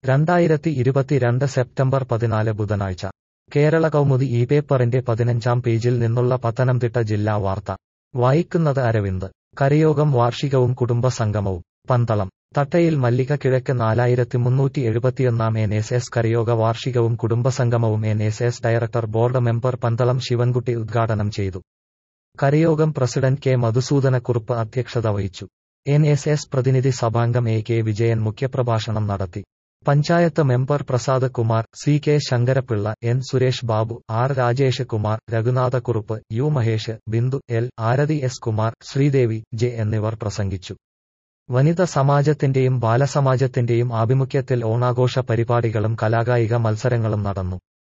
രണ്ടായിരത്തി ഇരുപത്തിരണ്ട് സെപ്റ്റംബർ പതിനാല് ബുധനാഴ്ച കേരള കൗമുദി ഈ പേപ്പറിന്റെ പതിനഞ്ചാം പേജിൽ നിന്നുള്ള പത്തനംതിട്ട ജില്ലാ വാർത്ത വായിക്കുന്നത് അരവിന്ദ് കരയോഗം വാർഷികവും കുടുംബസംഗമവും പന്തളം തട്ടയിൽ മല്ലിക കിഴക്ക് നാലായിരത്തി മുന്നൂറ്റി എഴുപത്തിയൊന്നാം എൻ എസ് എസ് കരയോഗ വാർഷികവും കുടുംബസംഗമവും N S S director board member Pandalam Sivankutty ഉദ്ഘാടനം ചെയ്തു കരയോഗം പ്രസിഡന്റ് കെ മധുസൂദനക്കുറുപ്പ് അധ്യക്ഷത വഹിച്ചു എൻ എസ് എസ് പ്രതിനിധി സഭാംഗം എ കെ വിജയൻ മുഖ്യപ്രഭാഷണം നടത്തി panchayat member Prasad Kumar C K Sankarapillai N Suresh Babu R Rajesh Kumar Raghunathakurup U Mahesh Bindu L Arathi S Kumar Sreedevi J എന്നിവർ പ്രസംഗിച്ചു വനിത സമാജത്തിന്റെയും ബാലസമാജത്തിന്റെയും ആഭിമുഖ്യത്തിൽ ഓണാഘോഷ പരിപാടികളും കലാകായിക മത്സരങ്ങളും നടന്നു